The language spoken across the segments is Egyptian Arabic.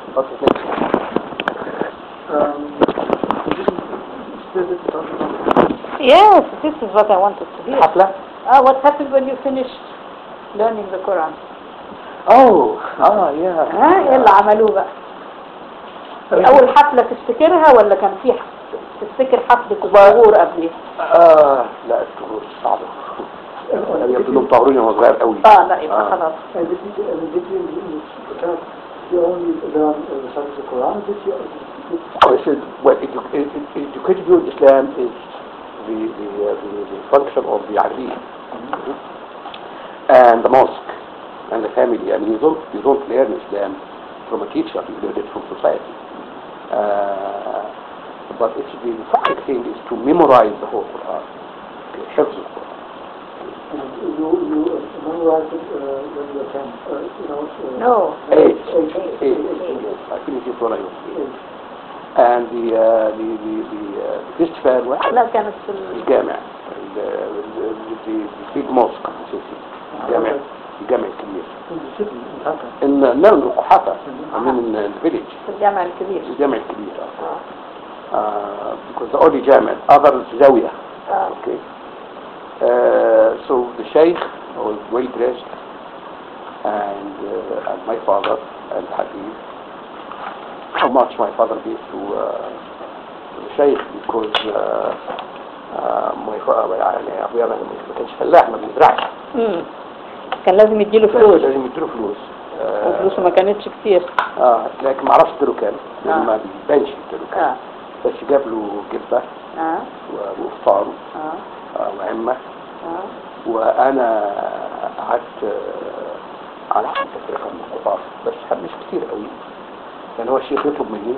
What's his name? Um, still it's not- Yes, this is what I wanted to hear. حفلة Ah, what happened when you finished learning the Quran? Oh اه يا ها ايه اللي عملوه بقى؟ دي أول حفلة تفتكرها ولا كان في ح- تفتكر حفلة الظهور قبليها؟ آه لا الطهور صعبة يبدو انهم طهروني وانا صغير قوي اه لا يبقى خلاص And did you, and did you, you, you, you only learn uh, reciting the Quran? Did you, did Oh, I said, well, edu ed- ed- educated view of Islam is the, the, uh, the, the function of the Ali and the mosque and the family. I mean, you don't, you don't learn Islam from a teacher, you learn it from society. Uh, but it's the important thing is to memorize the whole Quran, حفظ القرآن. and you, you uh, memorized it uh, when you were 10, uh, you know? Uh, No. Eight, Eight. eight, yes, I finished it when I was eight. eight. And the, uh, the, the, the, uh, the festival واحد لا كانت في ال- الجامع ال- ال- ال- البيج موسك الجامع الجامع الكبير In the city, in Dhaka. ان نعم القحافة من الفيليج في الجامع الكبير الجامع الكبير آه. uh, because the only جامع other زاوية آه. okay uh, so the sheikh was well dressed and, uh, and my father and Habib how much my father gave to, uh, to the sheikh because uh, uh, my father يعني ابويا ما ما كانش فلاح ما بيزرعش مم. كان لازم يديله فلوس لازم يديله فلوس آه، وفلوسه ما كانتش كتير اه لكن ما اعرفش اديله كام لأن آه. ما بيبانش اديله كام اه بس جاب له جبه اه و- وفطار اه آه، وعمه اه وانا قعدت آه، على حسب تفرقه من القطار بس مش كتير قوي لان هو الشيخ يطلب مني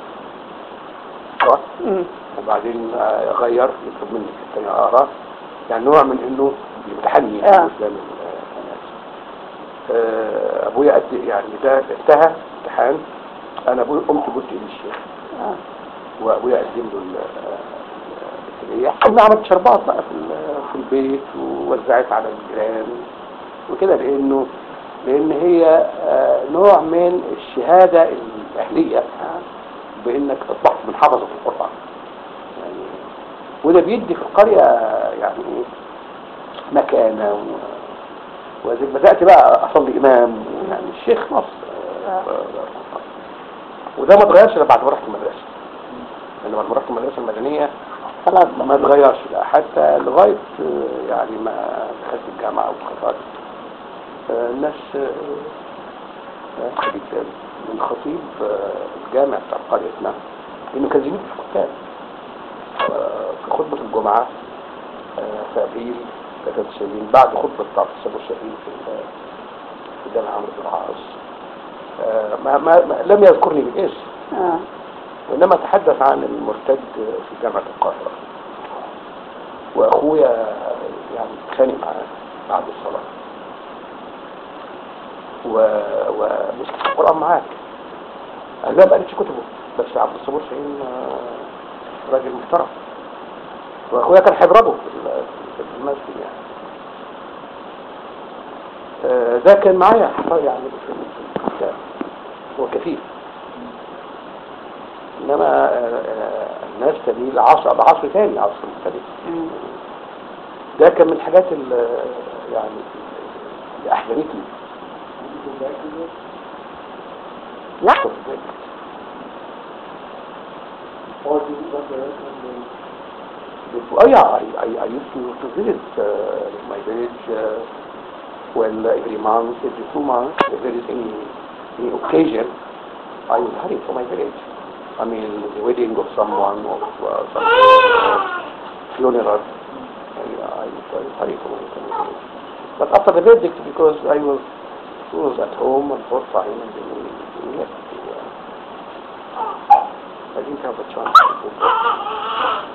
صح مم. وبعدين آه، غير يطلب مني في الثانية اقرا يعني نوع من انه بيمتحني يعني آه. قدام ال- الناس آه، ابويا قد يعني ده انتهى امتحان انا ابويا قمت قلت للشيخ اه وابويا قدم له ال- الهديه انا عملت شربات بقى في ال- في البيت ووزعت على الجيران وكده لانه لان هي آه، نوع من الشهاده الاهليه اه بانك اصبحت من حفظه القران يعني وده بيدي في القريه يعني مكانه و... وزي بدات بقى اصلي امام يعني الشيخ نص آه. وده ما اتغيرش الا بعد ما رحت المدرسه لان بعد ما رحت المدرسه المدنيه خلاص ما اتغيرش لا حتى لغايه آه، يعني ما دخلت الجامعه واتخرجت آه، الناس آه، آه، جدا من خطيب آه، الجامع بتاع قريتنا انه كان زميلي في الكتاب آه، في خطبه الجمعه آه، في ابريل 93 بعد خطبه بتاعت السبع الشهيد في ال- في جامع عمرو بن العاص آه، ما ما ما- لم يذكرني بالاسم اه وإنما تحدث عن المرتد في جامعة القاهرة وأخويا يعني اتخانق معاه بعد الصلاة و... ومسك القرآن معاك أنا ما قريتش كتبه بس عبد الصبور شاهين آه، راجل محترم وأخويا كان هيضربه في ال- في المسجد يعني آه، ده كان معايا حصل يعني في في الكتاب هو كفيف انما آه، آه، الناس تميل عصر بعصر ثاني عصر مختلف مم. ده كان من الحاجات اللي يعني اللي احزنتني لا Or do you, what the, when Oh yeah, I, I, I used to, to visit uh, my village uh, well every month, every two months, if there is any, any occasion, I will hurry to my village. I mean, the wedding of someone or uh, some funeral, I, I would hurry to my, to my village. But after the verdict, because I was, I was at home and for time, and then we, we left. Uh, I didn't have a chance to go back.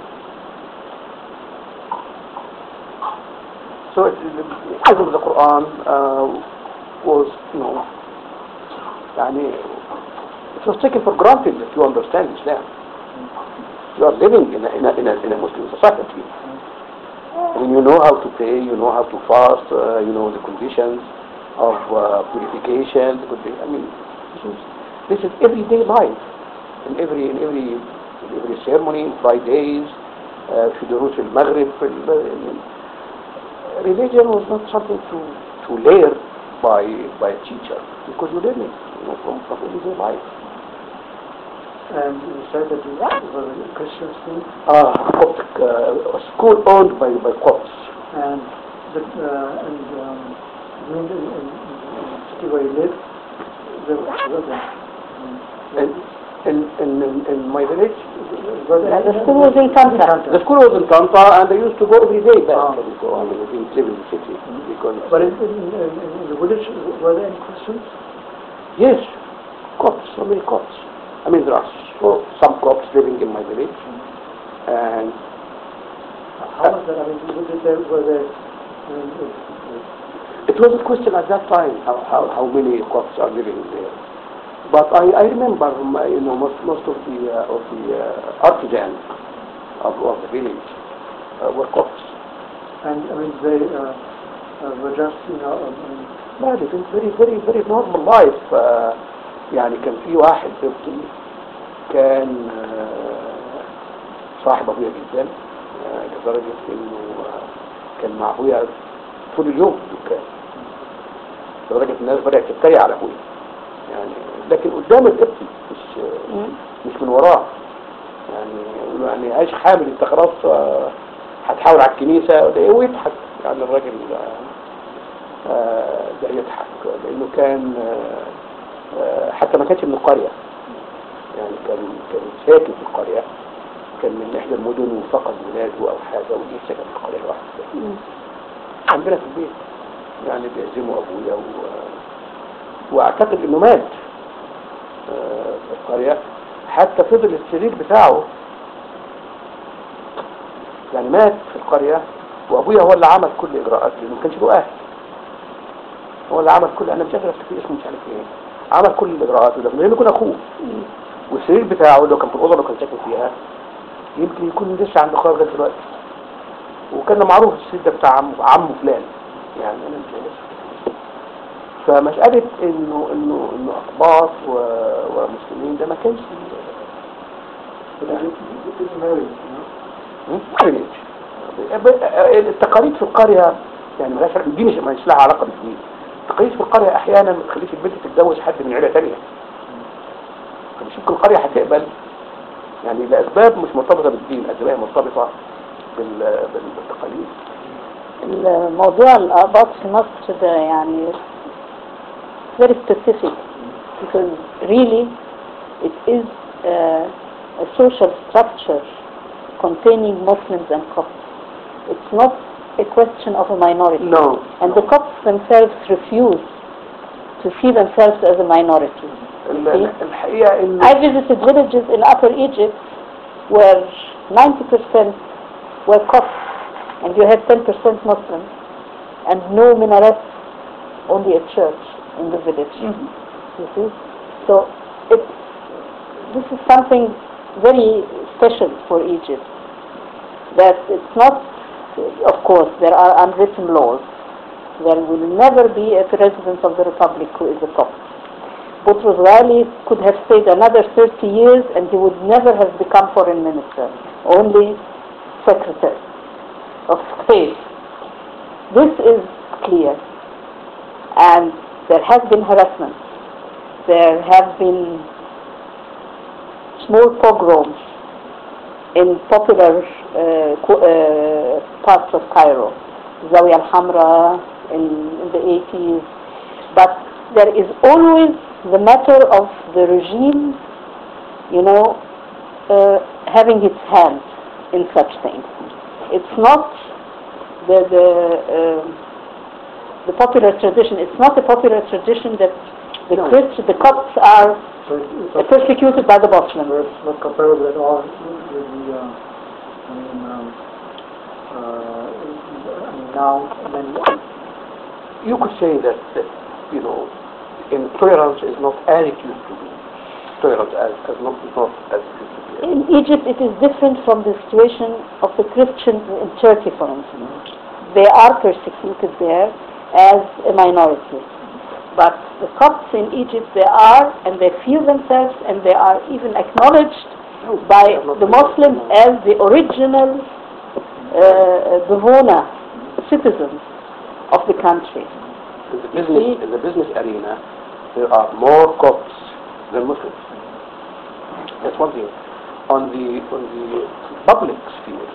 So it, as of the Quran uh, was, you know, يعني, it was taken for granted that you understand Islam. You are living in a, in a, in a, in a Muslim society. And you know how to pray, you know how to fast, uh, you know the conditions of uh, purification. the condi- I mean, this is, This is everyday life. In every in every in every ceremony, in Fridays, uh, في دروس المغرب في ال- ال- religion was not something to to learn by by a teacher because you learn it you know, from, from everyday life. And you said that you were a Christian school, Ah, Coptic, uh, a school owned by by Copts. and the, uh, and um, you mean in, in, in the city where you live, there was a, And in, in, in, in my village, was there The school was in Kanta. the school was in Tanta and I used to go every day back Ah. and so on. I didn't live in the city because But in, in, in, in the village, were there any Christians? yes, Copts, so many Copts. I mean, there are so, some Copts living in my village and How was that? I mean, were there, were there I mean, uh, It was a question at that time how, how, how many Copts are living there. But I, I remember my, you know most, most of the uh, of the uh, artisans of, of the village uh, were Copts. and I mean, they uh, uh, were just, you know, um, I mean, لا دي كانت very very very normal life uh, يعني كان في واحد قبطي كان uh, صاحب ابويا جدا uh, لدرجة انه uh, كان مع ابويا طول اليوم في الدكان لدرجة الناس بدأت تتريق على ابويا يعني لكن قدام القبطي مش مم. مش من وراه يعني يقولوا يعني عايش حامل انت خلاص آه، هتحاول على الكنيسة وده ايه ويضحك يعني الراجل آه، آه، ده يضحك لانه كان آه، آه، حتى ما كانش من القرية يعني كان كان ساكن في القرية كان من احدى المدن وفقد ولاده او حاجة وجه سكن في القرية لوحده مم. عندنا في البيت يعني بيعزموا ابويا و... واعتقد انه مات آه، في القرية حتى فضل السرير بتاعه يعني مات في القرية وابويا هو اللي عمل كل اجراءات لانه ما كانش له اهل هو اللي عمل كل انا مش قادر افتكر اسمه مش عارف ايه عمل كل الاجراءات وده لانه كان اخوه والسرير بتاعه اللي هو كان في الاوضه اللي كان ساكن فيها يمكن يكون لسه عند اخويا لغايه دلوقتي وكان معروف السرير ده بتاع عمه عمه فلان يعني انا مش عارف فمسألة انه انه انه اقباط و- ومسلمين ده ما كانش but they didn't, they didn't marry, you know? م? خارج. ب- التقاليد في القرية يعني ملهاش علاقة- دي مش مش لها علاقة بالدين التقاليد في القرية احيانا ما تخليش البنت تتجوز حد من عيلة تانية فمش يمكن القرية هتقبل يعني لأسباب مش مرتبطة بالدين أسباب مرتبطة بال- بال- بالتقاليد الموضوع الآباط في مصر ده يعني very specific because really it is uh, a social structure containing Muslims and Copts. It's not a question of a minority. No. And the Copts themselves refuse to see themselves as a minority. ال- الحقيقة إن I visited villages in Upper Egypt where 90% were Copts and you had 10% Muslims and no minaret, only a church in the village. You see? So it, this is something very special for Egypt. That it's not, of course, there are unwritten laws. There will never be a president of the republic who is a Copt. Boutros Ghali could have stayed another 30 years and he would never have become foreign minister, only secretary of state. This is clear. And there has been harassment. There have been small pogroms in popular uh, co- uh, parts of Cairo, Zawiya al-Hamra in, in the 80s. But there is always the matter of the regime, you know, uh, having its hand in such things. It's not the the uh, the popular tradition. It's not a popular tradition that the No. Christ, the Copts are So it's, it's not, persecuted by the Muslims. so it's not comparable at all with the, uh, I mean, um, uh, I mean now, then, you could say that, that you know, intolerance is not as it used to be. Tolerance as, as not, is not as it used to be. In Egypt, it is different from the situation of the Christians in Turkey, for instance. They are persecuted there as a minority. but the Copts in Egypt, they are, and they feel themselves, and they are even acknowledged by the Muslims as the original uh, Bavona citizens of the country. In the business, in the business arena, there are more Copts than Muslims. That's one thing. On the on the public sphere,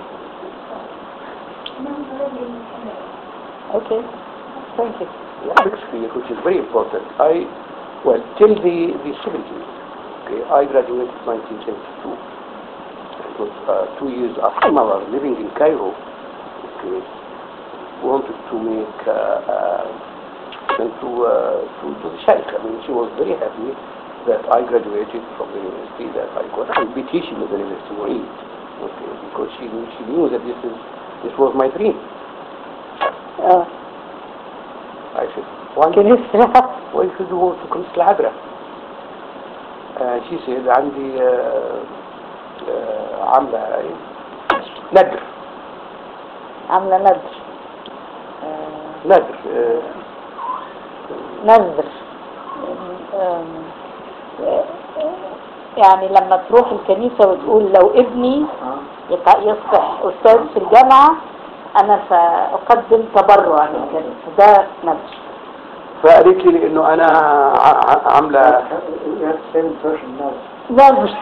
Okay, thank you. the public sphere, which is very important. I well till the the 70s. Okay, I graduated 1972. It was uh, two years after my was living in Cairo. Okay, wanted to make uh, uh, went to, uh, to to the Sheikh. I mean, she was very happy that I graduated from the university that I got to be teaching at the University of Eid. Okay, because she knew, she knew that this is this was my dream. Uh, I said, why can you start? why should you go to كنيسة العذراء؟ Uh, she said عندي uh, uh, عاملة إيه؟ ندر عاملة ندر آه، ندر uh, نذر آم، آه، يعني لما تروح الكنيسة وتقول لو ابني يط- يصبح أستاذ في الجامعة أنا سأقدم تبرع للكنيسة ده نذر فقالت لي لأنه أنا ع- ع- عاملة You have to say in person now. نذر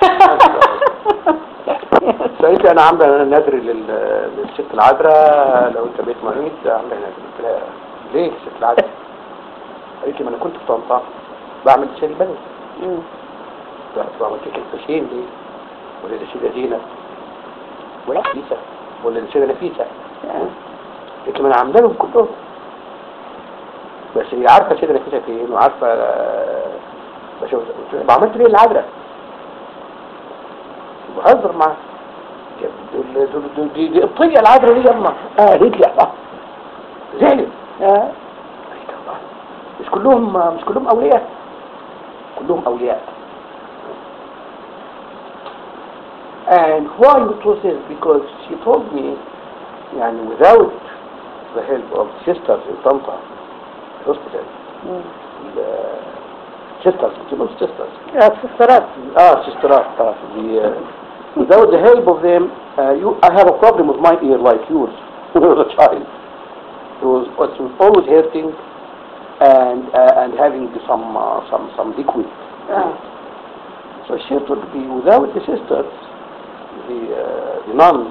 فقالت لي أنا عاملة ندر لل- للست العذراء لو أنت بيت مريض عاملة ندر قلت لها ليه الست العذراء؟ قالت لي ما أنا كنت في طنطا بعمل شاي بلد مم. بعمل كيك الفشين دي ولا السيدة زينب ولا نفيسة ولا السيدة نفيسة قلت ما انا عامله لهم كلهم بس هي عارفه سيدة نفيسة فين وعارفه آه، بشوف قلت لها، ما عملت ليه العذراء بهزر معاها دول- دول- دول- دي دي قبطية العذراء دي يما اه قالت لي الله زعلت آه. قلت الله مش كلهم مش كلهم اولياء كلهم اولياء and why it was this because she told me يعني without the help of sisters in Tanta hospital مم. the sisters you know sisters آه، سيسترات ah sisterat ah, the, uh, without the help of them uh, you I have a problem with my ear like yours when I was a child it was, it was always hurting and uh, and having some uh, some some liquid آه. So she told me, without the sisters, the, uh, the nuns,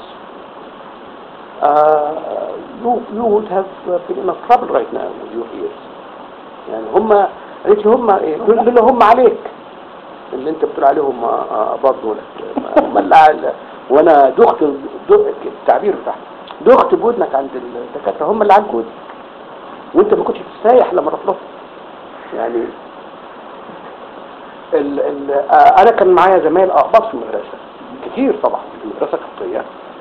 uh, you, you would have uh, been in a trouble right now with your ears. يعني هم قالت لي هم إيه؟ دول اللي هم عليك اللي انت بتقول عليهم آه، آه، برضه دول هم اللي على وانا دخت دخت التعبير بتاعهم دخت بودنك عند الدكاتره هم اللي عنك ودنك وانت ما كنتش تستريح لما رحت لهم يعني ال ال آه، انا كان معايا زمايل اقباط في المدرسه كتير طبعا في المدرسه القبطيه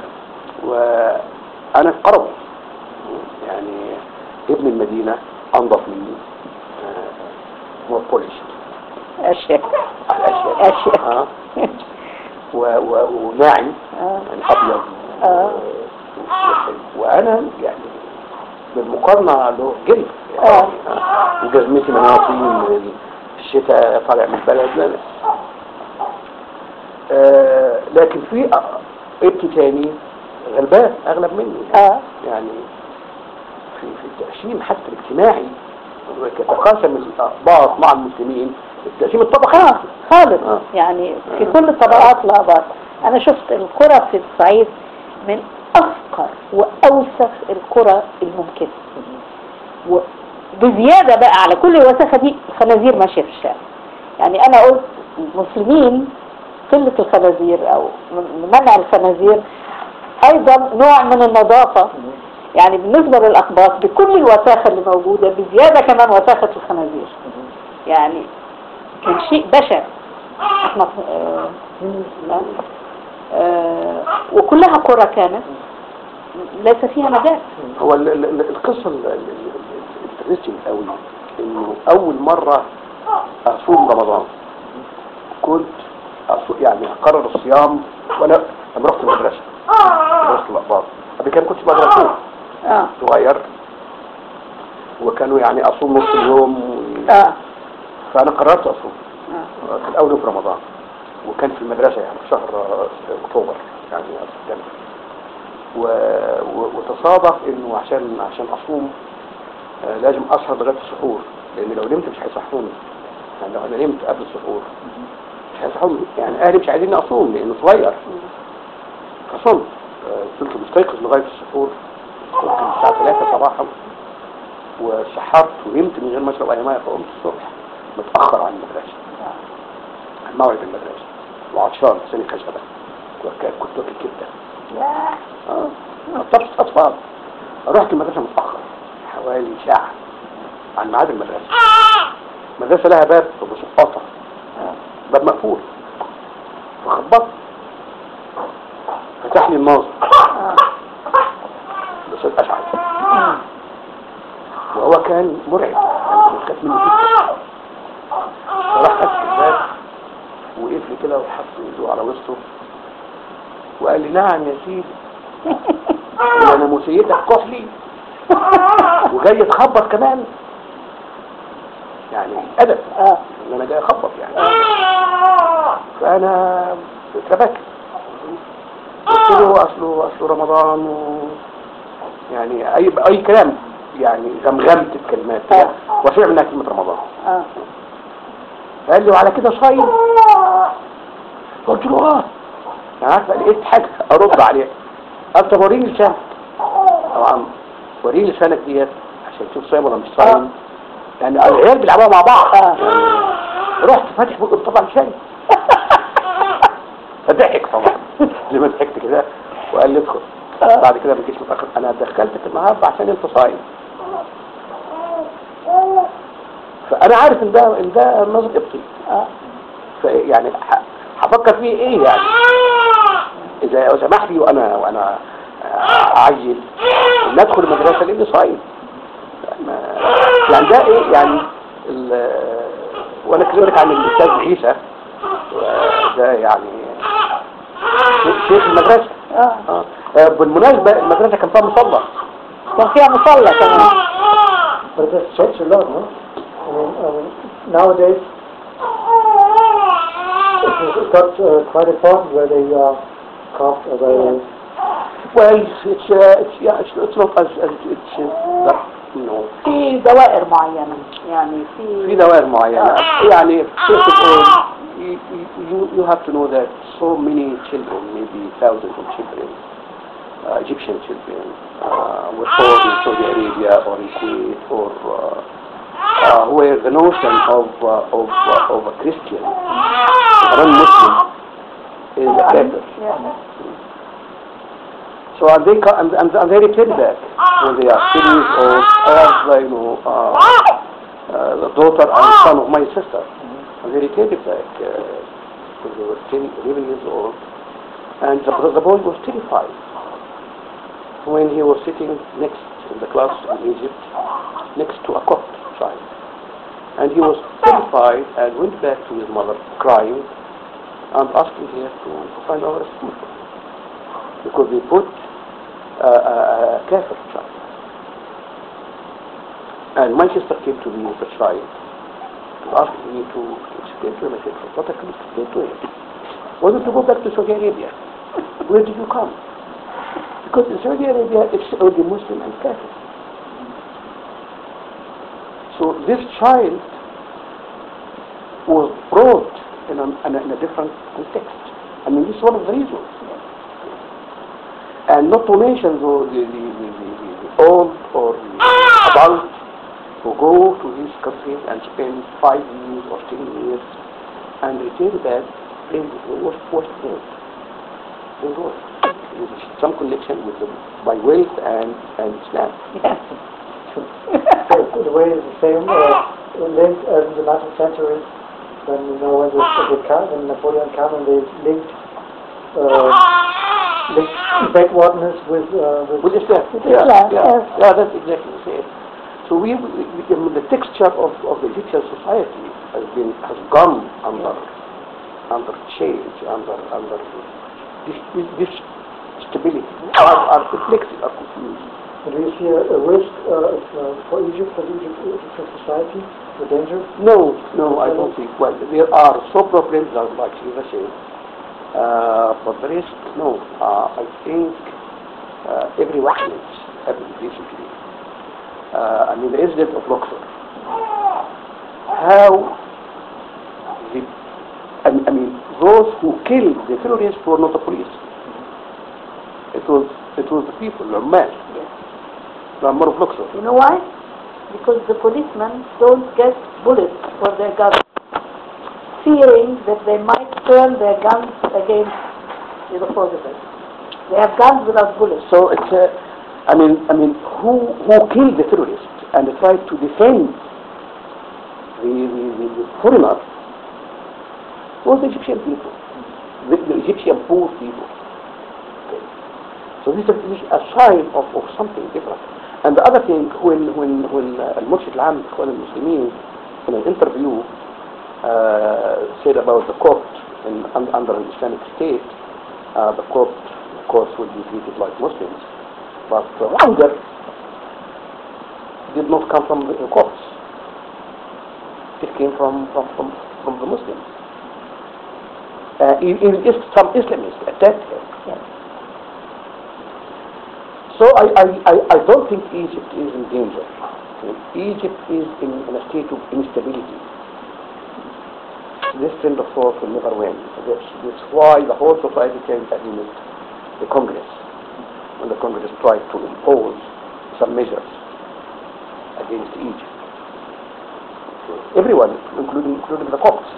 وانا في قروي يعني ابن المدينه انضف مني مور بوليش أشياء على الاشياء أشياء آه. و و وناعم آه. يعني ابيض آه. و- وانا يعني بالمقارنه له جلد يعني آه. آه. وجزمتي مناطي من الشتاء طالع من البلد لا لا آه لكن في ابن تاني غلبان اغلب مني آه. يعني في في التقسيم حتى الاجتماعي يتقاسم الاقباط مع المسلمين التقسيم الطبقي آه خالص آه. يعني في آه. كل الطبقات الآباط أنا شفت القرى في الصعيد من أفقر وأوسخ القرى الممكنة وبزيادة بقى على كل الوساخة دي الخنازير ماشية في الشارع يعني أنا قلت المسلمين قلة الخنازير أو م- منع الخنازير أيضا نوع من النظافة يعني بالنسبة للأقباط بكل الوساخة اللي موجودة بزيادة كمان وساخة الخنازير يعني كان شيء بشع احنا آه آه آه وكلها قرى كانت ليس فيها نجاة هو ال- ال- ال- القصة الانترستنج قوي انه اول مرة اصوم رمضان كنت أصوم يعني اقرر الصيام وانا لما رحت المدرسة مدرسة الاقباط قبل كده كنت مدرسة اه صغير وكانوا يعني اصوم نص اليوم الصوم اه فانا قررت اصوم اه في الاول في رمضان وكان في المدرسه يعني في شهر آه، اكتوبر يعني سبتمبر و... و... وتصادف انه عشان عشان اصوم آه، لازم اسهر لغايه السحور لان لو نمت مش هيصحوني يعني لو انا نمت قبل السحور مش هيصحوني يعني اهلي مش عايزيني اصوم لانه صغير فصمت آه، كنت مستيقظ لغايه السحور ممكن الساعه 3 صباحا وسحرت ونمت من غير ما اشرب اي ميه فقمت الصبح متاخر عن المدرسه عن موعد المدرسه وعطشان سني خشبه وكان كنت واكل كبده اه طبس اطفال رحت المدرسه متاخر حوالي ساعه عن ميعاد المدرسه المدرسه لها باب بسقاطه باب مقفول فخبطت فتح لي الناظر الاستاذ اشعث وهو كان مرعب يعني كانت منه جدا فراح فتح الباب وقف لي كده وحط ايده على وسطه وقال لي نعم يا سيدي وانا مسيدك كحلي وجاي تخبط كمان يعني ادب اه ان انا جاي اخبط يعني فانا اتربكت قلت له اصله اصله رمضان و يعني اي اي كلام يعني غمغمت الكلمات كده وسمع منها كلمه رمضان اه فقال لي وعلى كده صايم قلت له اه يعني عارف لقيت حاجه ارد عليها قال طب وريني لسانك طبعا وريني لسانك ديت عشان تشوف صايم ولا مش صايم يعني العيال بيلعبوها مع بعض آه. يعني رحت فاتح بقى طبعا شاي فضحك طبعا زي ما ضحكت كده وقال لي ادخل بعد كده ما تجيش متاخر انا دخلتك النهارده عشان انت صايم فانا عارف ان ده ان ده نظر قبطي اه فيعني ح- هفكر فيه ايه يعني اذا سمح لي وانا وانا اعجل ان ادخل المدرسه لاني صايم ما- يعني ده ايه يعني ال- وانا كلمتك عن الاستاذ عيسى ده يعني شيخ- شيخ المدرسه اه آه. آه، بالمناسبه المدرسه كان فيها مصلى كان فيها مصلى كمان But it has changed a lot, no? I mean, um, nowadays it got uh, quite important where they uh, carved uh, where they well it's it's, uh, it's, yeah, it's, it's not as, as it's uh, that, you know في دوائر معينة يعني في في دوائر معينة يعني first of all you, you, you have to know that so many children maybe thousands of children uh, Egyptian children uh, were born in Saudi Arabia or in Kuwait or uh, uh, where the notion of uh, of uh, of a Christian non-Muslim is a kafir Yeah. So and they co- and, and, and they return back when they are ten years old as uh, you know uh, uh, the daughter and son of my sister. And they returned back uh, when they were 10, 11 years old. And the, the boy was terrified when he was sitting next in the class in Egypt next to a Copt child. And he was terrified and went back to his mother crying and asking her to, to find our school for him because they put uh, a, a kafir child. And my sister came to me with the child and asked me to, to explain to him. I said, what I can explain to him? Why don't you go back to Saudi Arabia? Where did you come? Because in Saudi Arabia it's only Muslim and Kafir. So this child was brought in a, in a, in a different context. I mean, this is one of the reasons. And not to mention the, the, the, the, the, the, the old or the adult who go to these countries and spend five years or ten years and return back playing with the worst, worst games in the world. There is some connection with the, by wealth and, and Islam. So the way is the same uh, linked as in the 19th century when you know when, the, the, ca- when Napoleon came and they linked uh, linked backwardness with uh, with With Islam. With yeah, Islam, yeah, yes. yeah, that's exactly the same. So we, we, we I mean, the texture of, of the Egyptian society has been has gone under under change, under under this this, this stability. Are, are perplexed, are confused. And do you see a, a risk uh, of, uh, for Egypt, for the Egypt, Egyptian society, the danger? No, no, I don't think. Well, there are some problems, uh, like Shiva said, uh, but the rest, no. Uh, I think uh, everyone is happened basically. Uh, I mean, the incident of Luxor. How the, I mean, I mean, those who killed the terrorists were not the police. It was, it was the people, the men, Yes. the number of Luxor. You know why? Because the policemen don't get bullets for their guns, fearing that they might turn their guns against the oppositors. They have guns without bullets. So it's, uh, I mean, I mean, who who killed the terrorists and tried to defend the the, the, the foreigner was the Egyptian people, the, the Egyptian poor people. Okay. So this is this is a sign of, of something different. And the other thing, when when when uh, المرشد العام للإخوان المسلمين in an interview uh, said about the court in, un, under an Islamic state, uh, the court, of course, will be treated like Muslims. But uh, hunger did not come from the courts. It came from, from, from, from the Muslims. Uh, in, in, if some Islamists attacked him. Yes. So I, I, I, I don't think Egypt is in danger. Egypt is in, in a state of instability. This trend of thought will never win. That's, that's why the whole society came against the Congress. When the Congress tried to impose some measures against Egypt. Everyone, including, including the Copts.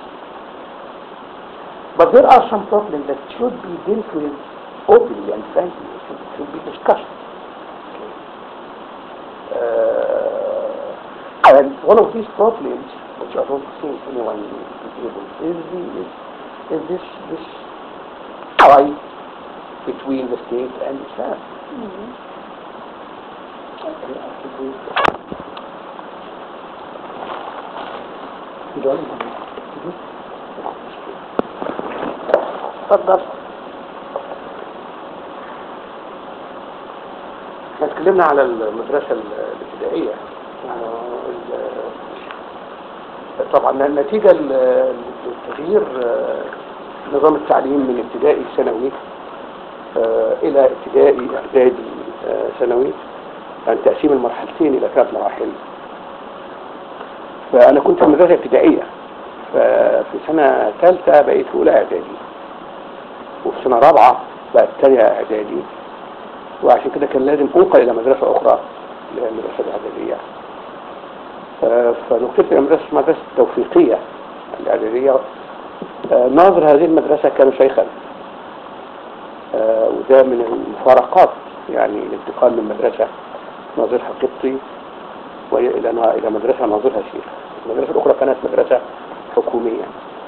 But there are some problems that should be dealt with openly and frankly, should, should be discussed. Uh, and one of these problems, which I don't think anyone is able, is, the, is, is this, this fight between the state and Islam. You don't? تفضل احنا اتكلمنا على المدرسة ال- الابتدائية آه، ال- طبعا النتيجة ل- لتغيير آه، نظام التعليم من ابتدائي ثانوي آه، إلى ابتدائي إعدادي آه، ثانوي يعني تقسيم المرحلتين إلى ثلاث مراحل فأنا كنت في مدرسة ابتدائية ففي سنة ثالثة بقيت في أولى إعدادي وفي سنة رابعة بقت تانية إعدادي وعشان كده كان لازم انقل الى مدرسة اخرى اللي هي المدرسة الاعدادية آه، فنقلت الى مدرسة مدرسة توفيقية الاعدادية آه، ناظر هذه المدرسة كان شيخا آه، وده من المفارقات يعني الانتقال من مدرسة ناظرها قبطي والى الى مدرسة ناظرها شيخ المدرسة الاخرى كانت مدرسة حكومية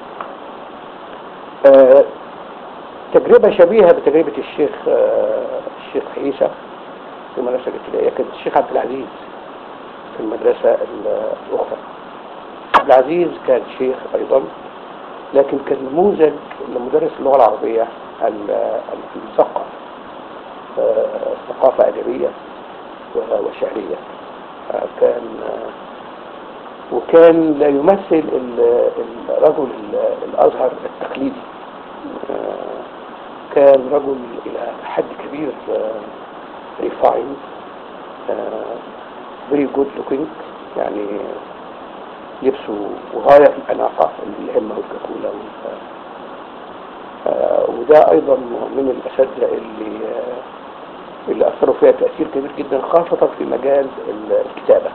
آه، تجربة شبيهة بتجربة الشيخ آه، الشيخ عيسى في المدرسة الابتدائية كانت الشيخ عبد العزيز في المدرسة ال- الأخرى عبد العزيز كان شيخ أيضا لكن كان نموذج لمدرس اللغة العربية ال- المثقف آه، ثقافة أدبية و- وشعرية آه، كان آه، وكان لا يمثل ال- الرجل ال- الأزهر التقليدي آه، كان رجل إلى حد كبير ريفاين فيري جود لوكينج يعني لبسه غاية في الأناقة الهمة والكاكولا وال- آه، وده أيضا من الأساتذة اللي آه، اللي أثروا فيها تأثير كبير جدا خاصة في مجال ال- الكتابة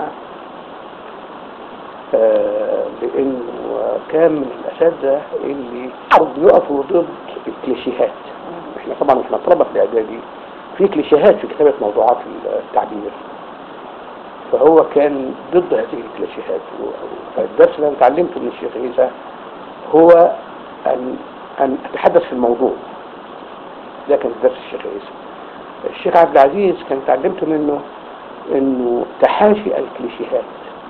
آه، لأنه كان من الأساتذة اللي بيقفوا ضد الكليشيهات احنا طبعا احنا طلبة في الإعدادي في كليشيهات في كتابة موضوعات التعبير فهو كان ضد هذه الكليشيهات و- فالدرس اللي انا اتعلمته من الشيخ عيسى هو أن أن أتحدث في الموضوع ده كان درس الشيخ عيسى الشيخ عبد العزيز كان اتعلمت منه انه تحاشي الكليشيهات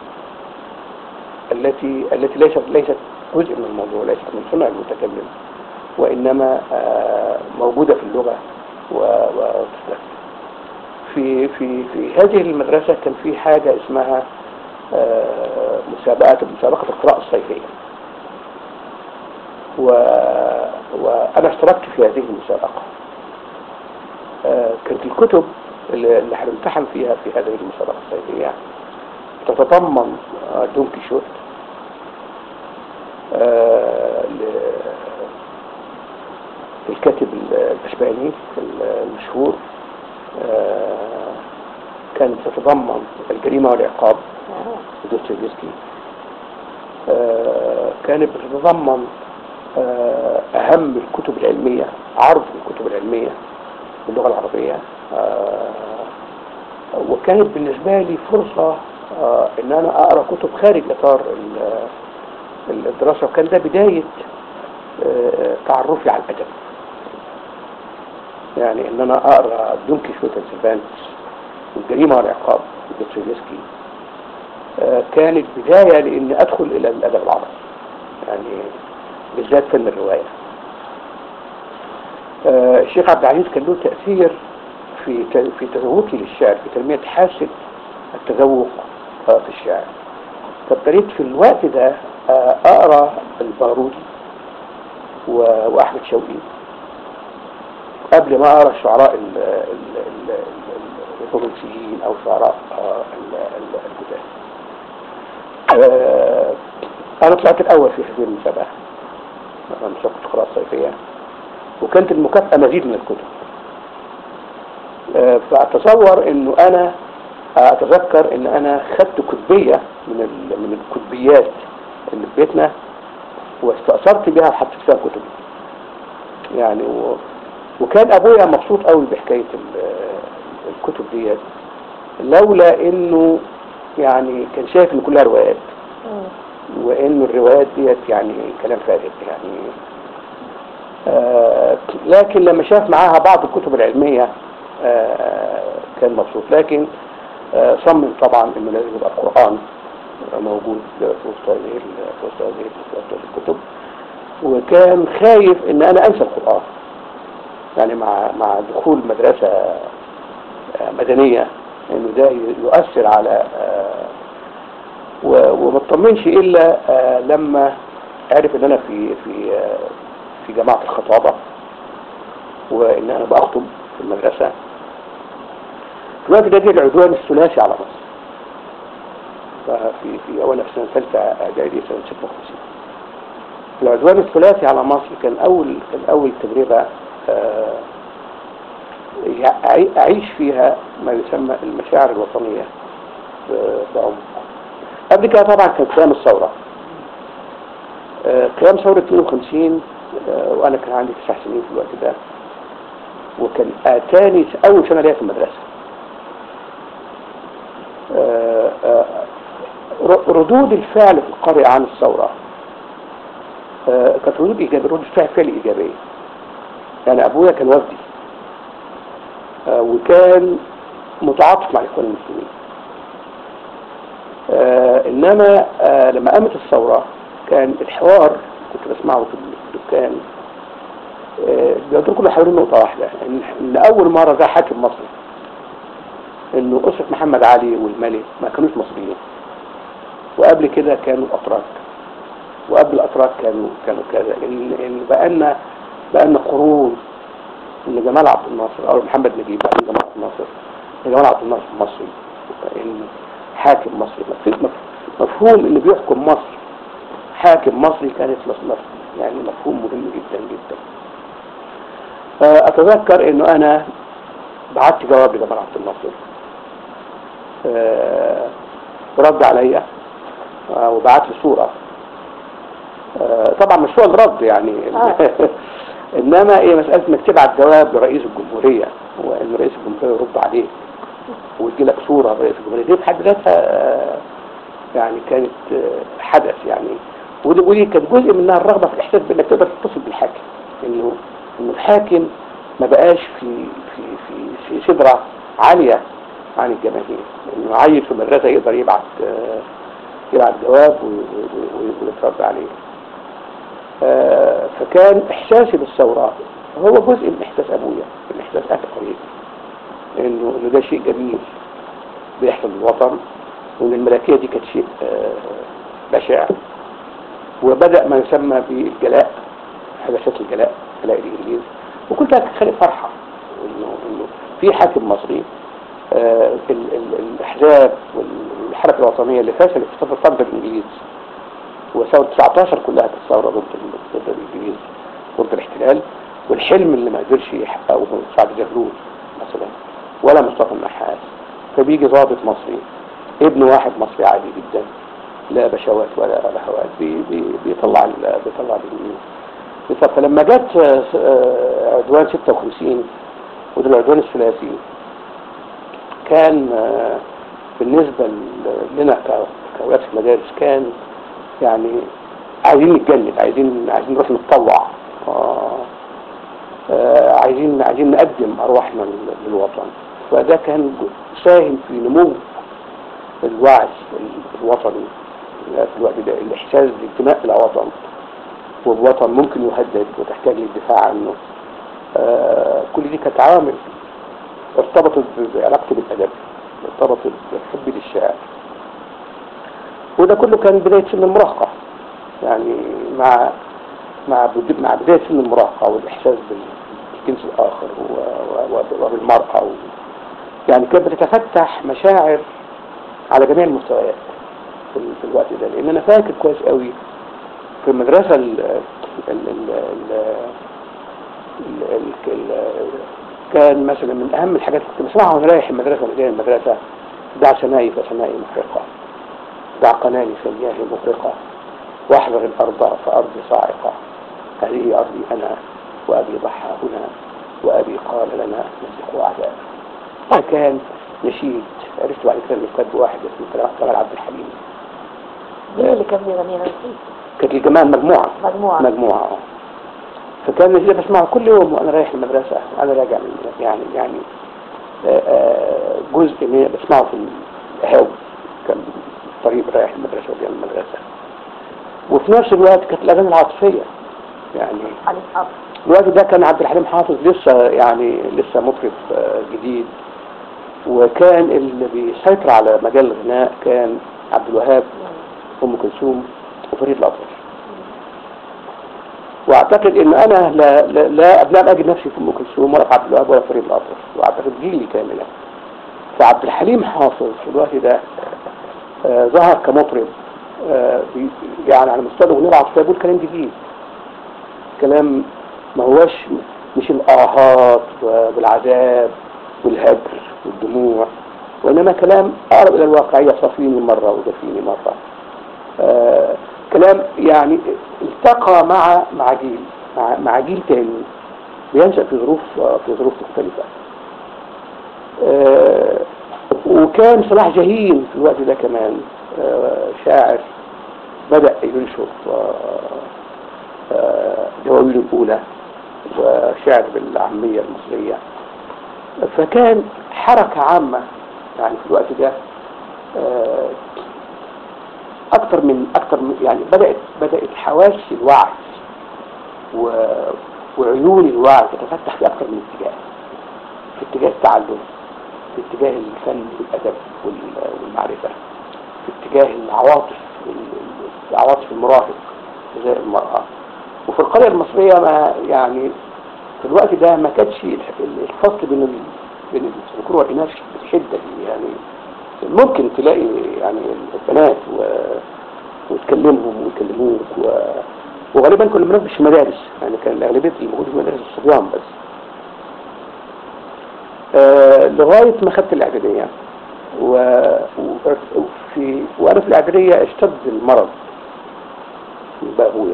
التي التي ليست ليست جزء من الموضوع ليست من صنع المتكلم وانما آه، موجوده في اللغه و- وتستخدم في في في هذه المدرسه كان في حاجه اسمها آه، مسابقة مسابقة القراءة الصيفية و... وأنا اشتركت في هذه المسابقة آه، كانت الكتب اللي اللي هنمتحن فيها في هذه المسابقة الصيفية تتضمن آه، دون كيشوت آه، ل- الكاتب الإسباني المشهور آه، كانت تتضمن الجريمة والعقاب دوستويفسكي آه، كانت بتتضمن آه، أهم الكتب العلمية عرض الكتب العلمية باللغة العربية آه، وكانت بالنسبة لي فرصة آه، إن أنا أقرأ كتب خارج إطار ال- الدراسة وكان ده بداية آه، تعرفي على الأدب يعني إن أنا أقرأ دون كيشوت سيرفانتس والجريمة والعقاب دوستويفسكي آه، كانت بداية لإني أدخل إلى الأدب العربي يعني بالذات فن الرواية آه، الشيخ عبد العزيز كان له تأثير في ت- في تذوقي للشعر في تنمية حاسة التذوق آه، في الشعر فابتديت في الوقت ده آه، أقرأ البارودي و- وأحمد شوقي قبل ما أقرأ الشعراء ال- ال- ال- ال- الرومانسيين أو شعراء آه، ال- ال- الجداد آه، أنا طلعت الأول في هذه المسابقة مسابقة القراءة الصيفية وكانت المكافأة مزيد من الكتب آه، فأتصور إنه أنا أتذكر إن أنا خدت كتبية من ال- من الكتبيات اللي في بيتنا واستأثرت بها وحطيت فيها كتب يعني و... وكان أبويا مبسوط قوي بحكاية ال- الكتب ديت لولا إنه يعني كان شايف إن كلها روايات وإنه الروايات ديت يعني كلام فارغ يعني آه لكن لما شاف معاها بعض الكتب العلمية آه كان مبسوط لكن آه صمم طبعا انه لازم يبقى القرآن موجود في وسط هذه ال- في وسط هذه في وسط هذه الكتب وكان خايف ان انا انسى القرآن يعني مع مع دخول مدرسة آه، مدنية انه ده يؤثر على آه، و- وما اطمنش الا آه، لما عرف ان انا في في آه، في جماعة الخطابة وان انا بخطب في المدرسة في الوقت ده جه العدوان الثلاثي على مصر ففي في اول في سنة ثالثة اعدادي سنة 56 العدوان الثلاثي على مصر كان اول كان اول تجربة آه، يع- اعيش فيها ما يسمى المشاعر الوطنية ب- بعمق قبل كده طبعا كان قيام الثورة آه، قيام ثورة 52 آه، وأنا كان عندي تسع سنين في الوقت ده وكان آه، تاني أول سنة ليا في المدرسة آه، آه، ر- ردود الفعل في القرية عن الثورة آه، كانت ردود إيجابية ردود فعل فعل إيجابية يعني أبويا كان وفدي آه، وكان متعاطف مع الإخوان المسلمين آه انما آه لما قامت الثورة كان الحوار كنت بسمعه في الدكان آه بيدور كله حوالين نقطة واحدة ان, إن اول مرة جه حاكم مصري انه اسرة محمد علي والملك ما كانوش مصريين وقبل كده كانوا اتراك وقبل الاتراك كانوا كانوا كذا ان ان بقالنا بقالنا قرون ان جمال عبد الناصر او محمد نجيب بعدين جمال عبد الناصر جمال عبد الناصر مصري ان حاكم مصري مف- مف- مفهوم اللي بيحكم مصر حاكم مصري كانت مص- مصر يعني مفهوم مهم جدا جدا آه، اتذكر انه انا بعت جواب لجمال عبد الناصر آه، رد عليا آه، وبعت لي صورة آه، طبعا مش هو الرد يعني آه. انما هي مسألة انك تبعت جواب لرئيس الجمهورية وان رئيس الجمهورية يرد عليك ويجي لك صورة رئيس الجمهورية دي في حد ذاتها آه، يعني كانت آه، حدث يعني ودي, ودي كانت جزء منها الرغبة في الإحساس بأنك تقدر تتصل بالحاكم إنه إنه الحاكم ما بقاش في في في, في سدرة عالية عن الجماهير إنه عيل في المدرسة يقدر يبعت آه، يبعت جواب و- و- و- ويترد عليه آه، فكان إحساسي بالثورة هو جزء من إحساس أبويا من إحساس أهل قريب إنه إنه ده شيء جميل بيحصل للوطن وإن الملكية دي كانت شيء آه، بشع وبدأ ما يسمى بالجلاء حدثات الجلاء جلاء الإنجليز وكنت أتخيل فرحة إنه إنه في حاكم مصري آه، ال- ال- الأحزاب والحركة الوطنية اللي فشلت في ضد الإنجليز وثورة 19 كلها كانت ثورة ضد ال- ضد الإنجليز ضد الاحتلال والحلم اللي ما قدرش يحققه سعد زغلول مثلا ولا مصطفى النحاس فبيجي ضابط مصري ابن واحد مصري عادي جدا لا بشوات ولا بهوات بي بي بيطلع ال- بيطلع الإنجليز بالظبط. فلما جت آه، آه، عدوان 56 وده العدوان الثلاثي كان آه، بالنسبة ل- لنا ك- كأولاد في المدارس كان يعني عايزين نتجند عايزين عايزين نروح نتطوع آه، آه، عايزين عايزين نقدم أرواحنا لل- للوطن فده كان ساهم في نمو الوعي الوطني في الوقت ده الإحساس بالانتماء إلى وطن والوطن ممكن يهدد وتحتاج للدفاع عنه آه، كل دي كانت عوامل ارتبطت بعلاقتي بالأدب ارتبطت بحبي للشعر وده كله كان بداية سن المراهقة يعني مع مع بد- مع بداية سن المراهقة والإحساس بالجنس الآخر و- و- وبالمرأة و يعني كانت بتتفتح مشاعر على جميع المستويات في ال- في الوقت ده لأن أنا فاكر كويس قوي في المدرسة ال ال ال ال ال ال ال كان مثلا من أهم الحاجات اللي كنت بسمعها وأنا رايح المدرسة وأنا جاي المدرسة دع سمائي فسمائي محرقة دع قناني فمياه مغرقة واحذر الأرض فأرضي صاعقة هذه أرضي أنا وأبي ضحى هنا وأبي قال لنا نسقوا أعداء كان نشيد عرفت بعد كده انه كتب واحد اسمه كمال عبد الحليم مين اللي كان بيغنينا نسيت كانت الجماعة مجموعة مجموعة مجموعة اه فكان نزيل بسمعه كل يوم وانا رايح المدرسة وانا راجع من المدرسة. يعني يعني آه، آه، جزء من بسمعه في القهاوي كان طريق رايح المدرسة وجاي من المدرسة وفي نفس الوقت كانت الأغاني العاطفية يعني علي حافظ الوقت ده كان عبد الحليم حافظ لسه يعني لسه مطرب آه، جديد وكان اللي بيسيطر على مجال الغناء كان عبد الوهاب ام كلثوم وفريد الاطرش واعتقد ان انا لا لا, لا لا اجد نفسي في ام كلثوم ولا في عبد الوهاب ولا في فريد الاطرش واعتقد جيلي كاملا فعبد الحليم حافظ في الوقت ده آه ظهر كمطرب آه بي- يعني على مستوى الاغنيه العاطفيه بيقول كلام جديد كلام ما هوش مش الآهات والعذاب والهجر والدموع وإنما كلام أقرب إلى الواقعية صافيني مرة ودفيني مرة آه كلام يعني التقى مع مع جيل مع, مع جيل تاني بينشأ في ظروف آه، في ظروف مختلفة آه وكان صلاح جاهين في الوقت ده كمان آه شاعر بدأ ينشر آه آه، دواوين الأولى وشعر بالعامية المصرية فكان حركة عامة يعني في الوقت ده آه، أكثر من أكثر من يعني بدأت بدأت حواس الوعي و- وعيون الوعي تتفتح في أكثر من اتجاه في اتجاه التعلم في اتجاه الفن والأدب وال- والمعرفة في اتجاه العواطف ال- العواطف المراهق زي المرأة وفي القرية المصرية ما يعني في الوقت ده ما كانش الح- الفصل بين ال... بين الذكور والإناث بالشدة دي يعني ممكن تلاقي يعني البنات و... وتكلمهم ويكلموك و... وغالبا كنا بنروح في المدارس يعني كان أغلبية الموجود في المدارس الصبيان بس آه لغاية ما خدت الإعدادية و... و... وفي... وأنا في الإعدادية اشتد المرض بقى أبويا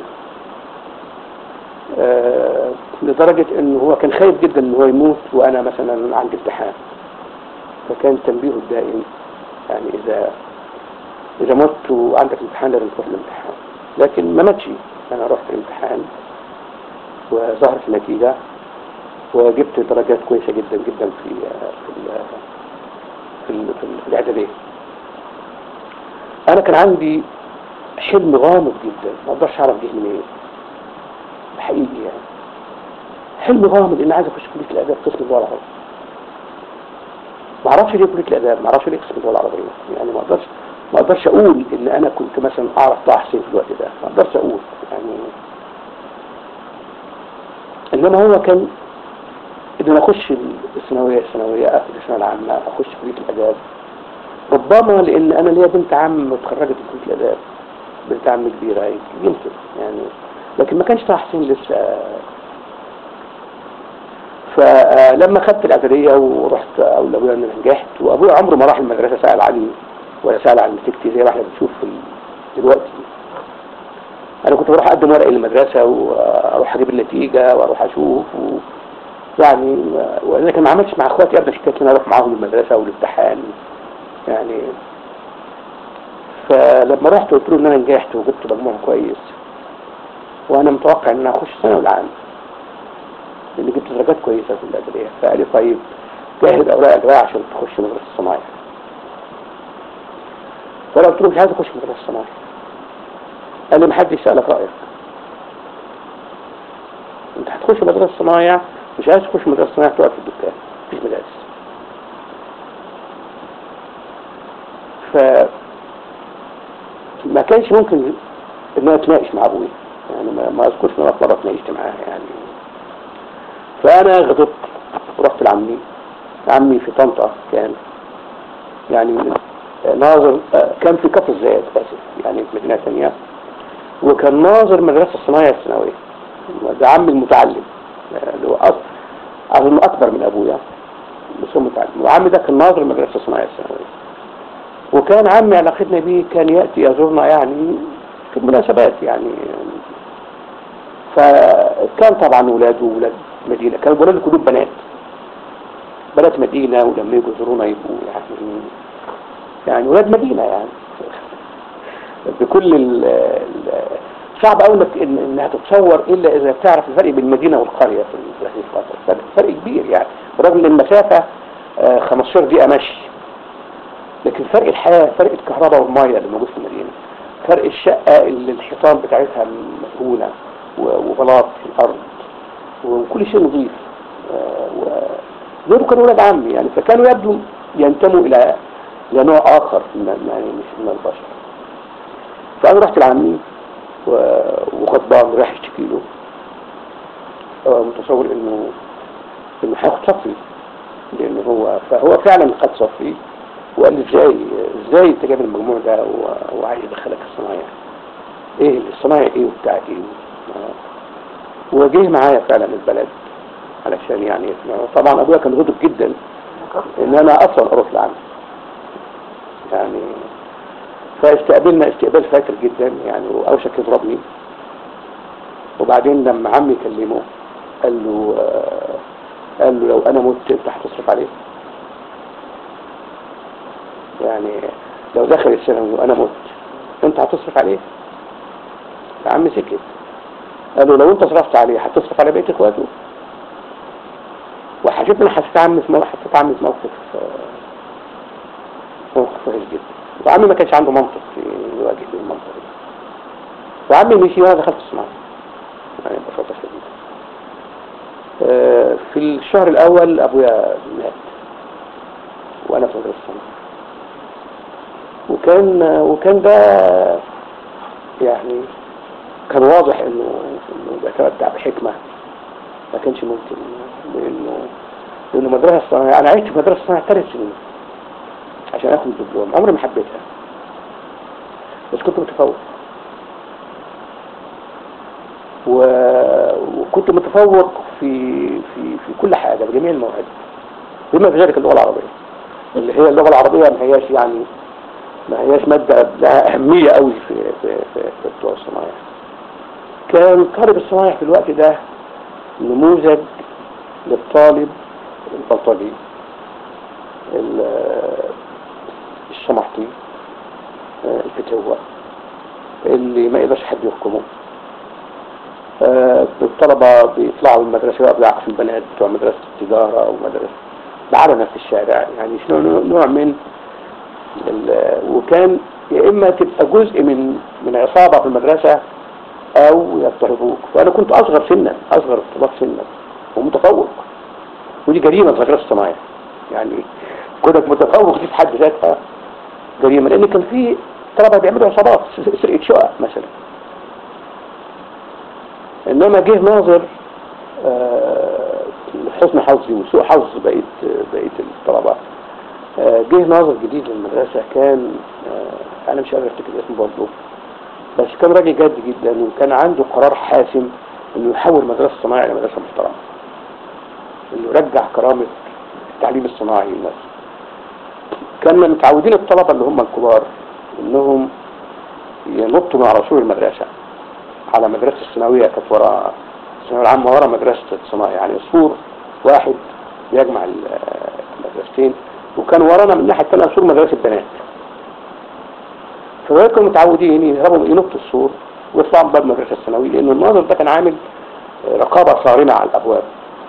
آه، لدرجة انه هو كان خايف جدا ان هو يموت وانا مثلا عندي امتحان فكان تنبيهه الدائم يعني اذا اذا مت وعندك امتحان لازم تروح الامتحان لكن ما ماتش انا رحت الامتحان وظهرت النتيجة وجبت درجات كويسة جدا جدا في في ال- في, ال- في, ال- في الاعدادية انا كان عندي حلم غامض جدا ما اقدرش اعرف جه منين حقيقي يعني حلم غامض ان عايز اخش كليه الاداب قسم اللغه العربيه ما اعرفش ليه كليه الاداب ما اعرفش ليه قسم اللغه العربيه يعني ما اقدرش ما اقدرش اقول ان انا كنت مثلا اعرف طه حسين في الوقت ده ما اقدرش اقول يعني انما هو كان ان انا اخش الثانويه الثانويه اخد الثانويه العامه اخش كليه الاداب ربما لان انا ليا بنت عم اتخرجت من كليه الاداب بنت عم كبيره يمكن يعني لكن ما كانش طه حسين لسه فلما خدت الاعداديه ورحت اقول لابويا ان انا نجحت وابويا عمره ما راح المدرسه سال عني ولا سال عن نتيجتي زي ما احنا بنشوف في ال- دلوقتي انا كنت بروح اقدم ورقي للمدرسه واروح اجيب النتيجه واروح اشوف و... يعني وانا كان ما عملتش مع اخواتي ابدا حكايه ان انا اروح معاهم المدرسه والامتحان يعني فلما رحت قلت له ان انا نجحت وجبت مجموع كويس وانا متوقع ان انا اخش الثانوي العام لان جبت درجات كويسه في الاعداديه فقال لي طيب جهز اوراقك بقى عشان تخش مدرسه الصنايع فانا قلت له مش عايز اخش مدرسه الصنايع قال لي محدش سالك رايك انت هتخش مدرسه الصنايع مش عايز تخش مدرسه الصنايع تقعد في الدكان مفيش مدارس ف ما كانش ممكن ان انا اتناقش مع ابويا يعني ما, ما اذكرش ان انا في مره اتناقشت معاه يعني فانا غضبت ورحت لعمي عمي في طنطا كان يعني ناظر كان في كفر الزيات اسف يعني في مدينه ثانيه وكان ناظر مدرسه الصنايع الثانويه ده عمي المتعلم اللي هو أص- اظن اكبر من ابويا بس هو متعلم وعمي ده كان ناظر مدرسه الصنايع الثانويه وكان عمي علاقتنا بيه كان ياتي يزورنا يعني في المناسبات يعني فكان طبعا ولاده ولاد مدينه كانوا ولاده كلهم بنات بنات مدينه ولما يجوا يزورونا يبقوا يعني يعني ولاد مدينه يعني بكل ال ال- صعب قوي انك إن انها تتصور الا اذا بتعرف الفرق بين المدينه والقريه في هذه الفتره فرق, فرق كبير يعني برغم ان المسافه آه، 15 دقيقه مشي لكن فرق الحياه فرق الكهرباء والميه اللي موجود في المدينه فرق الشقه اللي الحيطان بتاعتها مسؤوله وبلاط في الارض وكل شيء نظيف آه، و- دول كانوا ولاد عمي يعني فكانوا يبدو ينتموا الى الى نوع اخر من يعني مش من البشر فانا رحت لعمي و- وغضبان رايح اشتكي له آه، متصور انه انه هياخد صفي لان هو فهو فعلا خد صفي وقال لي ازاي ازاي انت جايب المجموع ده و- وعايز يدخلك الصنايع ايه الصنايع ايه وبتاع ايه آه. وجه معايا فعلا البلد علشان يعني يسمع طبعا ابويا كان غضب جدا ان انا اصلا اروح لعمي يعني فاستقبلنا استقبال فاكر جدا يعني واوشك يضربني وبعدين لما عمي كلمه قال له آه، قال له لو انا مت انت هتصرف عليه يعني لو دخل الثانوي وانا مت انت هتصرف عليه فعمي سكت قال له لو انت صرفت عليه هتصرف على بقيه اخواته وحسيت ان حسيت عمي في موقف حسيت عمي في موقف آه، موقف وحش جدا وعمي ما كانش عنده منطق في يواجه المنطق ده وعمي مشي وانا دخلت الصناعه يعني ببساطه شديده آه، في الشهر الاول ابويا مات وانا في مدرسه الصناعه وكان وكان ده يعني كان واضح انه انه بيتمتع بحكمه ما كانش ممكن لانه لانه مدرسه الصناعه انا عشت في مدرسه الصناعه ثلاث سنين عشان اخد الدبلوم عمري ما حبيتها بس كنت متفوق و... وكنت متفوق في في في كل حاجه بجميع المواد بما في ذلك اللغه العربيه اللي هي اللغه العربيه ما هياش يعني ما هياش ماده لها اهميه قوي في في في, في بتوع الصنايع كان طالب الصنايع في الوقت ده نموذج للطالب البلطجي ال- الشمحطي آه، الفتوة اللي ما يقدرش حد يحكمه آه، الطلبة بيطلعوا من المدرسة يقعدوا يعرفوا البنات بتوع مدرسة التجارة أو مدرسة بعرنا في الشارع يعني شنو نوع من ال- وكان يا إما تبقى جزء من من عصابة في المدرسة أو يضطهدوك فأنا كنت أصغر سنا أصغر الطلاب سنا ومتفوق ودي جريمة في مدرسة الصنايع يعني كونك متفوق دي في حد ذاتها جريمة لان كان في طلبة بيعملوا عصابات سرقة شقق مثلا انما جه ناظر آه، حسن حظي وسوء حظ بقيت بقيت الطلبة آه، جه ناظر جديد للمدرسة كان آه، انا مش قادر افتكر اسمه برضه بس كان راجل جاد جدا وكان عنده قرار حاسم انه يحول مدرسة الصناعي الى مدرسة محترمة انه يرجع كرامة التعليم الصناعي للناس كنا متعودين الطلبة اللي هم الكبار انهم ينطوا من على سور المدرسة على مدرسة الثانوية كانت ورا الثانوية العامة ورا مدرسة الصناعي يعني سور واحد يجمع ال- المدرستين وكان ورانا من الناحية الثانية سور مدرسة بنات فدول كانوا متعودين يهربوا ينطوا السور ويطلعوا من باب المدرسة الثانوية لأن الناظر ده كان عامل رقابة صارمة على الأبواب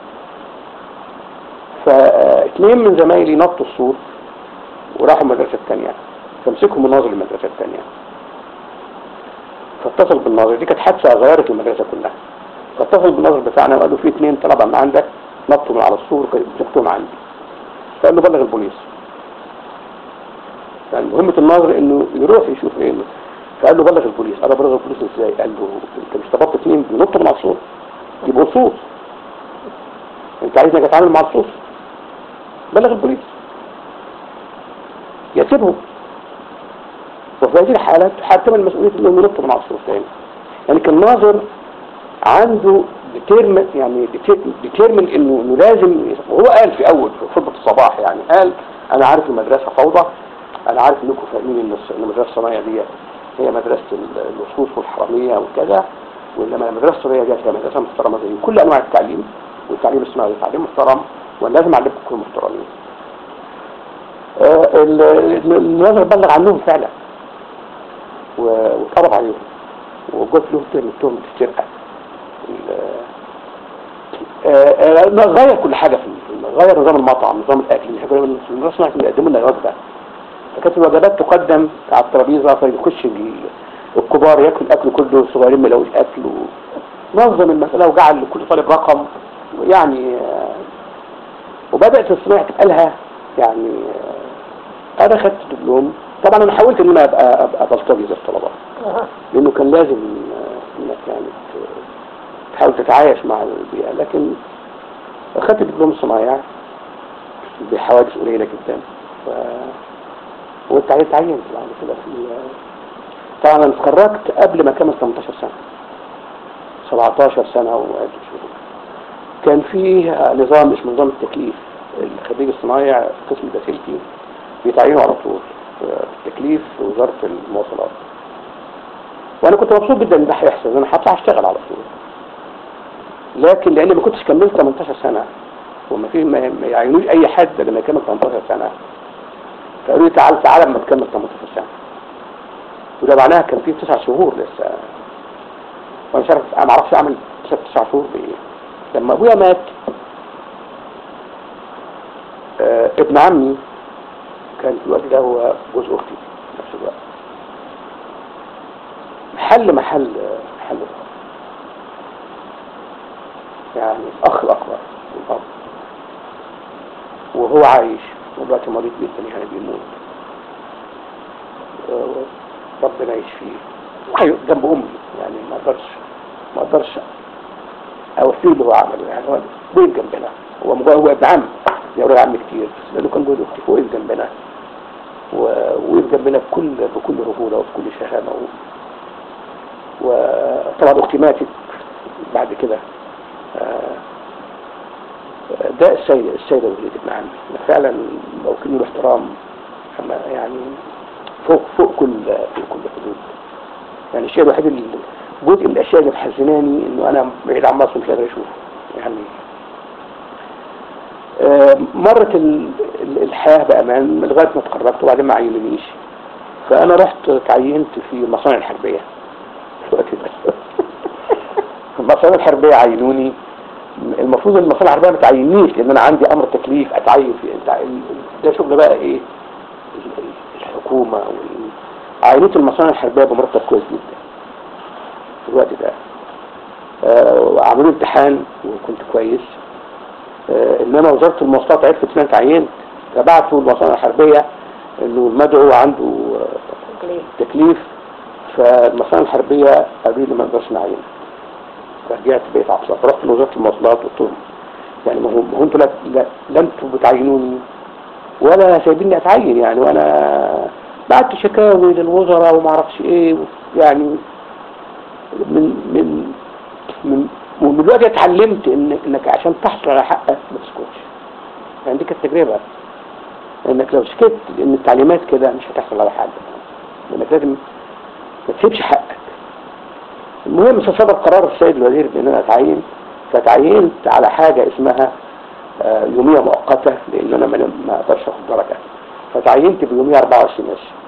فاثنين من زمايلي نطوا السور وراحوا المدرسة الثانية فمسكهم الناظر المدرسة الثانية فاتصل بالناظر دي كانت حادثة غيرت المدرسة كلها فاتصل بالناظر بتاعنا وقال له في اثنين طلبة من عندك نطوا من على السور مسكتهم عندي فقال له بلغ البوليس يعني مهمة الناظر انه يروح يشوف ايه فقال له بلغ البوليس قال له بلغ البوليس ازاي قال له انت مش طلبت اثنين بينطوا من على السور يبقوا لصوص انت عايزني اتعامل مع اللصوص بلغ البوليس يسيبهم وفي هذه الحالة تحتمل مسؤولية انه ينط من على السور تاني يعني كان ناظر عنده ديتيرمن يعني ديتيرمن انه انه لازم وهو قال في اول في خطبه الصباح يعني قال انا عارف المدرسه فوضى انا عارف انكم فاهمين ان الس- إن المدرسه الصناعيه دي هي مدرسه ال- اللصوص والحراميه وكذا وانما المدرسه الصناعيه دي هي مدرسه محترمه زي كل انواع التعليم والتعليم الصناعي تعليم محترم وانا لازم اعلمكم تكونوا محترمين. آه، ال- ال- الناظر بلغ عنهم فعلا و- واتقبض عليهم وجت له تهم تهمة السرقة ال- آه، آه، غير كل حاجة في ال- غير نظام المطعم نظام الأكل مش هقول في المدرسة كانوا بيقدموا لنا وجبة فكانت الوجبات تقدم على الترابيزة فيخش ال- الكبار ياكل الأكل كله الصغيرين ما يلاقوش أكل ونظم المسألة وجعل لكل طالب رقم يعني آه، وبدأت الصناعة تبقى لها يعني آه، أنا خدت دبلوم طبعا أنا حاولت إن أنا أبقى أبقى بلطجي زي الطلبة لأنه كان لازم آه، إنك يعني ت- تحاول تتعايش مع البيئة لكن أخدت دبلوم صنايع بحوادث قليلة جدا ف... واتعينت تعينت بعد كده في طبعا أنا اتخرجت قبل ما كمل 18 سنة 17 سنة وعدة شهور كان فيه نظام اسمه نظام التكليف الخريج الصنايع قسم الدسيلتي بيتعينوا على طول في التكليف في وزارة المواصلات وانا كنت مبسوط جدا ان ده هيحصل انا هطلع اشتغل على طول لكن لان ما كنتش كملت 18 سنة وما في ما ما يعينوش اي حد لما يكمل 18 سنة فقالوا لي تعال تعال لما تكمل 18 سنة وده معناها كان فيه تسع شهور لسه وانا مش عارف انا ما اعرفش اعمل تسع تسع شهور بايه لما ابويا مات آه ابن عمي كان في الوقت ده هو جوز اختي في نفس الوقت محل محل محل يعني الاخ الاكبر الاب وهو عايش ودلوقتي مريض جدا يعني بيموت آه، ربنا يشفيه أيوة، جنب امي يعني ما اقدرش ما اقدرش اوفيه اللي هو عمله يعني هو وقف جنبنا هو مجرد هو ابن عم يا ولاد عم كتير بس لانه كان جوز اختي وقف جنبنا ووقف جنبنا بكل بكل رجوله وبكل شهامه و... وطبعا اختي ماتت بعد كده آه، ده السيدة السيدة وليد ابن عمي أنا فعلا لو كان له احترام أما يعني فوق فوق كل فوق كل حدود يعني الشيء الوحيد اللي جزء من الاشياء اللي محزناني انه انا بعيد عن مصر مش قادر اشوفه يعني آه، مرت ال- ال- الحياة بأمان لغاية ما اتخرجت وبعدين ما عينونيش فأنا رحت تعينت في المصانع الحربية في الوقت ده المصانع الحربية عينوني المفروض ان المصانع الحربية ما تعينيش لأن أنا عندي أمر تكليف أتعين فيه أنت ال- ده شغل بقى إيه ال- ال- الحكومة وال- عينت المصانع الحربية بمرتب كويس جدا في الوقت ده آه، وعملوا لي امتحان وكنت كويس آه، انما وزارة المواصلات عرفت ان انا اتعينت فبعتوا المصانع الحربية انه المدعو عنده آه، ليه؟ تكليف فالمصانع الحربية قالوا لي ما نقدرش نعين رجعت بقيت عطلة فرحت لوزارة المواصلات قلت لهم يعني ما هو ما هو انتوا لا, لا, لا انتوا بتعينوني ولا سايبيني اتعين يعني وانا بعت شكاوي للوزراء وما اعرفش ايه يعني من من من ومن دلوقتي اتعلمت ان انك عشان تحصل على حقك ما تسكتش يعني دي كانت تجربه انك لو سكت ان التعليمات كده مش هتحصل على حاجه انك لازم ما تسيبش حقك المهم صدر قرار السيد الوزير بان انا اتعين فتعينت على حاجه اسمها آه، يوميه مؤقته لان انا ما ما اقدرش اخد درجه فتعينت بيوميه 24 ماشي